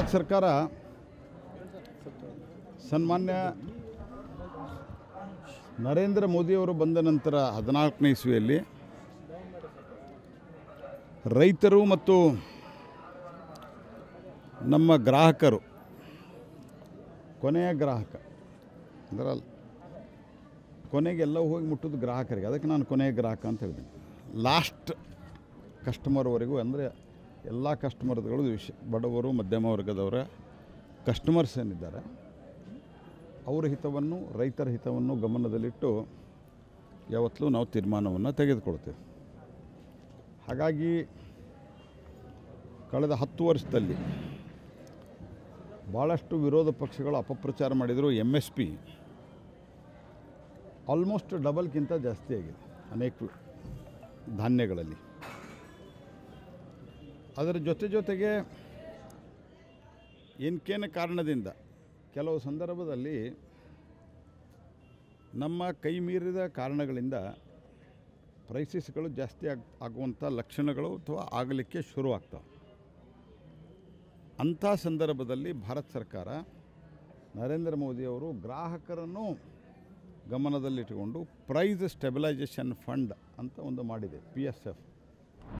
ಭಾರತ ಸರ್ಕಾರ ಸನ್ಮಾನ್ಯ ನರೇಂದ್ರ ಮೋದಿಯವರು ಬಂದ ನಂತರ ಹದಿನಾಲ್ಕನೇ ಇಸ್ವಿಯಲ್ಲಿ ರೈತರು ಮತ್ತು ನಮ್ಮ ಗ್ರಾಹಕರು ಕೊನೆಯ ಗ್ರಾಹಕ ಅಂದ್ರೆ ಅಲ್- ಕೊನೆಗೆಲ್ಲ ಹೋಗಿ ಮುಟ್ಟೋದು ಗ್ರಾಹಕರಿಗೆ ಅದಕ್ಕೆ ನಾನು ಕೊನೆಯ ಗ್ರಾಹಕ ಅಂತ ಹೇಳಿದ್ದೀನಿ ಲಾಸ್ಟ್ ಕಸ್ಟಮರ್ವರೆಗೂ ಅಂದರೆ ಎಲ್ಲ ಕಸ್ಟಮರ್ಗಳು ವಿಶ್ ಬಡವರು ಮಧ್ಯಮ ವರ್ಗದವರ ಕಸ್ಟಮರ್ಸ್ ಏನಿದ್ದಾರೆ ಅವರ ಹಿತವನ್ನು ರೈತರ ಹಿತವನ್ನು ಗಮನದಲ್ಲಿಟ್ಟು ಯಾವತ್ತಲೂ ನಾವು ತೀರ್ಮಾನವನ್ನು ತೆಗೆದುಕೊಳ್ತೇವೆ ಹಾಗಾಗಿ ಕಳೆದ ಹತ್ತು ವರ್ಷದಲ್ಲಿ ಭಾಳಷ್ಟು ವಿರೋಧ ಪಕ್ಷಗಳು ಅಪಪ್ರಚಾರ ಮಾಡಿದರು ಎಮ್ ಎಸ್ ಪಿ ಆಲ್ಮೋಸ್ಟ್ ಡಬಲ್ಗಿಂತ ಜಾಸ್ತಿ ಆಗಿದೆ ಅನೇಕ ಧಾನ್ಯಗಳಲ್ಲಿ ಅದರ ಜೊತೆ ಜೊತೆಗೆ ಏನಕೇನ ಕಾರಣದಿಂದ ಕೆಲವು ಸಂದರ್ಭದಲ್ಲಿ ನಮ್ಮ ಕೈ ಮೀರಿದ ಕಾರಣಗಳಿಂದ ಪ್ರೈಸಿಸ್ಗಳು ಜಾಸ್ತಿ ಆಗ್ ಆಗುವಂಥ ಲಕ್ಷಣಗಳು ಅಥವಾ ಆಗಲಿಕ್ಕೆ ಶುರುವಾಗ್ತವೆ ಅಂಥ ಸಂದರ್ಭದಲ್ಲಿ ಭಾರತ ಸರ್ಕಾರ ನರೇಂದ್ರ ಮೋದಿಯವರು ಗ್ರಾಹಕರನ್ನು ಗಮನದಲ್ಲಿಟ್ಟುಕೊಂಡು ಪ್ರೈಸ್ ಸ್ಟೆಬಿಲೈಸೇಷನ್ ಫಂಡ್ ಅಂತ ಒಂದು ಮಾಡಿದೆ ಪಿ ಎಸ್ ಎಫ್